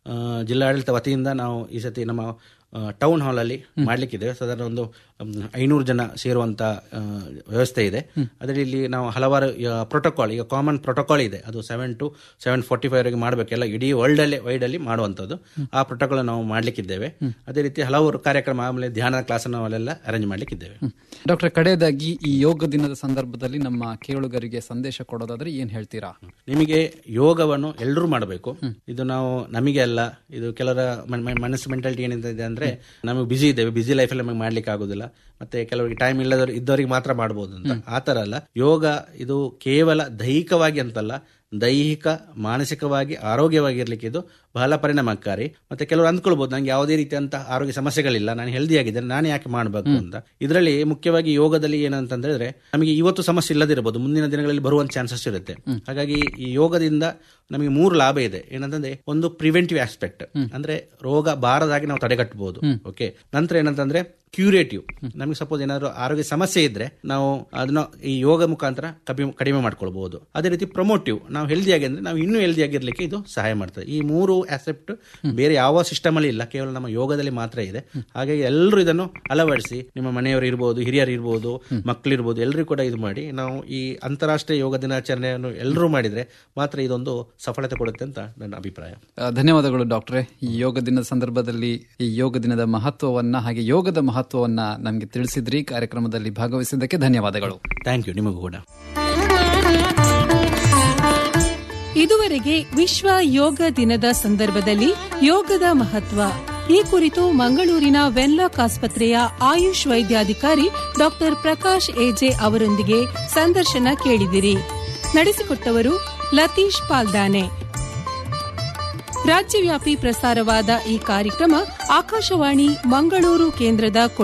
ಆ, ಜಿಲ್ಲಾಡಳಿತ ವತಿಯಿಂದ ನಾವು ಈ ಸತಿ ನಮ್ಮ ಆ, ಟೌನ್ ಹಾಲ್ ಅಲ್ಲಿ ಮಾಡ್ಲಿಕ್ಕಿದೆ ಸಾಧಾರಣ ಒಂದು ಮ್, ಐನೂರು ಜನ ಸೇರುವಂತ ಆ, ವ್ಯವಸ್ಥೆ ಇದೆ ಅದರಲ್ಲಿ ಇಲ್ಲಿ ನಾವು ಹಲವಾರು ಪ್ರೋಟೋಕಾಲ್ ಈಗ ಕಾಮನ್ ಪ್ರೋಟೋಕಾಲ್ ಇದೆ ಅದು seven to seven forty five ವರೆಗೆ ಮಾಡಬೇಕೆಲ್ಲ ಇಡೀ ವರ್ಲ್ಡ್ ಅಲ್ಲಿ ವೈಡ್ ಅಲ್ಲಿ ಮಾಡುವಂತದ್ದು ಆ ಪ್ರೋಟೋಕಾಲ್ ನಾವು ಮಾಡ್ಲಿಕ್ಕಿದ್ದೇವೆ ಅದೇ ರೀತಿ ಹಲವಾರು ಕಾರ್ಯಕ್ರಮ ಆಮೇಲೆ ಧ್ಯಾನ ಕ್ಲಾಸ್ ಅಲ್ಲೆಲ್ಲ ಅರೇಂಜ್ ಮಾಡ್ಲಿಕ್ಕಿದ್ದೇವೆ ಡಾಕ್ಟರ್ ಕಡೆಯದಾಗಿ ಈ ಯೋಗ ದಿನದ ಸಂದರ್ಭದಲ್ಲಿ ನಮ್ಮ ಕೇಳುಗರಿಗೆ ಸಂದೇಶ ಕೊಡೋದಾದ್ರೆ ಏನ್ ಹೇಳ್ತೀರಾ ನಿಮಗೆ ಯೋಗವನ್ನು ಎಲ್ಲರೂ ಮಾಡಬೇಕು ಇದು ನಾವು ನಮಗೆ ಅಲ್ಲ ಇದು ಕೆಲವರ ಮನ್- ಮನ್- ಮನಸ್ಸು ಮೆಂಟಾಲಿಟಿ ಏನಿದೆ ಅಂದ್ರೆ ನಮಗೆ ಬಿಸಿ ಇದ್ದೇವೆ ಬಿಸಿ ಲೈಫಲ್ಲಿ ನಮಗೆ ಮಾಡ್ಲಿಕ್ಕೆ ಆಗುದಿಲ್ಲ ಮತ್ತೆ ಕೆಲವರಿಗೆ ಟೈಮ್ ಇಲ್ಲದವ್ರು ಇದ್ದವರಿಗೆ ಮಾತ್ರ ಮಾಡಬಹುದು ಅಂತ ಆ ತರ ಅಲ್ಲ ಯೋಗ ಇದು ಕೇವಲ ದೈಹಿಕವಾಗಿ ಅಂತಲ್ಲ ದೈಹಿಕ ಮಾನಸಿಕವಾಗಿ ಆರೋಗ್ಯವಾಗಿರ್ಲಿಕ್ಕೆ ಇದು ಬಹಳ ಪರಿಣಾಮಕಾರಿ ಮತ್ತೆ ಕೆಲವರು ಅಂದ್ಕೊಳ್ಬಹುದು ನಂಗೆ ಯಾವುದೇ ರೀತಿಯಂತ ಆರೋಗ್ಯ ಸಮಸ್ಯೆಗಳಿಲ್ಲ ನಾನು ಹೆಲ್ದಿ ಆಗಿದ್ದೇನೆ ನಾನು ಯಾಕೆ ಮಾಡಬೇಕು ಅಂತ ಇದರಲ್ಲಿ ಮುಖ್ಯವಾಗಿ ಯೋಗದಲ್ಲಿ ಏನಂತ ಹೇಳಿದ್ರೆ ನಮಗೆ ಇವತ್ತು ಸಮಸ್ಯೆ ಇಲ್ಲದಿರಬಹುದು ಮುಂದಿನ ದಿನಗಳಲ್ಲಿ ಬರುವಂತ ಚಾನ್ಸಸ್ ಇರುತ್ತೆ ಹಾಗಾಗಿ ಈ ಯೋಗದಿಂದ ನಮಗೆ ಮೂರು ಲಾಭ ಇದೆ ಏನಂತಂದ್ರೆ ಒಂದು ಪ್ರಿವೆಂಟಿವ್ ಆಸ್ಪೆಕ್ಟ್ ಅಂದ್ರೆ ರೋಗ ಬಾರದಾಗಿ ನಾವು ತಡೆಗಟ್ಟಬಹುದು ಓಕೆ ನಂತರ ಏನಂತಂದ್ರೆ ಕ್ಯೂರೇಟಿವ್ ನಮಗೆ ಸಪೋಸ್ ಏನಾದ್ರು ಆರೋಗ್ಯ ಸಮಸ್ಯೆ ಇದ್ರೆ ನಾವು ಅದನ್ನ ಈ ಯೋಗ ಮುಖಾಂತರ ಕಡಿಮೆ ಕಡಿಮೆ ಮಾಡ್ಕೊಳ್ಬಹುದು ಅದೇ ರೀತಿ ಪ್ರಮೋಟಿವ್ ನಾವು ಹೆಲ್ದಿ ಆಗಿ ಅಂದ್ರೆ ನಾವು ಇನ್ನೂ ಹೆಲ್ದಿ ಆಗಿರ್ಲಿಕ್ಕೆ ಇದು ಸಹಾಯ ಮಾಡ್ತದೆ ಈ ಮೂರು ಆಸೆಪ್ಟ್ ಬೇರೆ ಯಾವ ಸಿಸ್ಟಮ್ ಅಲ್ಲಿ ಇಲ್ಲ ಕೇವಲ ನಮ್ಮ ಯೋಗದಲ್ಲಿ ಮಾತ್ರ ಇದೆ ಹಾಗಾಗಿ ಎಲ್ಲರೂ ಇದನ್ನು ಅಳವಡಿಸಿ ನಿಮ್ಮ ಮನೆಯವರು ಇರ್ಬೋದು ಹಿರಿಯರು ಇರ್ಬೋದು ಮಕ್ಕಳು ಇರ್ಬೋದು ಎಲ್ಲರೂ ಕೂಡ ಇದು ಮಾಡಿ ನಾವು ಈ ಅಂತಾರಾಷ್ಟ್ರೀಯ ಯೋಗ ದಿನಾಚರಣೆಯನ್ನು ಎಲ್ಲರೂ ಮಾಡಿದ್ರೆ ಮಾತ್ರ ಇದೊಂದು ಸಫಲತೆ ಕೊಡುತ್ತೆ ಅಂತ ನನ್ನ ಅಭಿಪ್ರಾಯ ಆ, ಧನ್ಯವಾದಗಳು ಡಾಕ್ಟ್ರೆ ಈ ಯೋಗ ದಿನದ ಸಂದರ್ಭದಲ್ಲಿ ಈ ಯೋಗ ದಿನದ ಮಹತ್ವವನ್ನ ಹಾಗೆ ಯೋಗದ ಮಹತ್ವವನ್ನ ನಮಗೆ ತಿಳಿಸಿದ್ರಿ ಕಾರ್ಯಕ್ರಮದಲ್ಲಿ ಭಾಗವಹಿಸಿದ್ದಕ್ಕೆ ಧನ್ಯವಾದಗಳು ಥ್ಯಾಂಕ್ ಯು ನಿಮಗೂ ಕೂಡ ಇದುವರೆಗೆ ವಿಶ್ವ ಯೋಗ ದಿನದ ಸಂದರ್ಭದಲ್ಲಿ ಯೋಗದ ಮಹತ್ವ ಈ ಕುರಿತು ಮಂಗಳೂರಿನ ವೆನ್ಲಾಕ್ ಆಸ್ಪತ್ರೆಯ ಆಯುಷ್ ವೈದ್ಯಾಧಿಕಾರಿ ಡಾಕ್ಟರ್ ಪ್ರಕಾಶ್ ಎಜೆ ಅವರೊಂದಿಗೆ ಸಂದರ್ಶನ ಕೇಳಿದಿರಿ ನಡೆಸಿಕೊಟ್ಟವರು ಲತೀಶ್ ಪಾಲ್ದಾನೆ ರಾಜ್ಯವ್ಯಾಪಿ ಪ್ರಸಾರವಾದ ಈ ಕಾರ್ಯಕ್ರಮ ಆಕಾಶವಾಣಿ ಮಂಗಳೂರು ಕೇಂದ್ರದ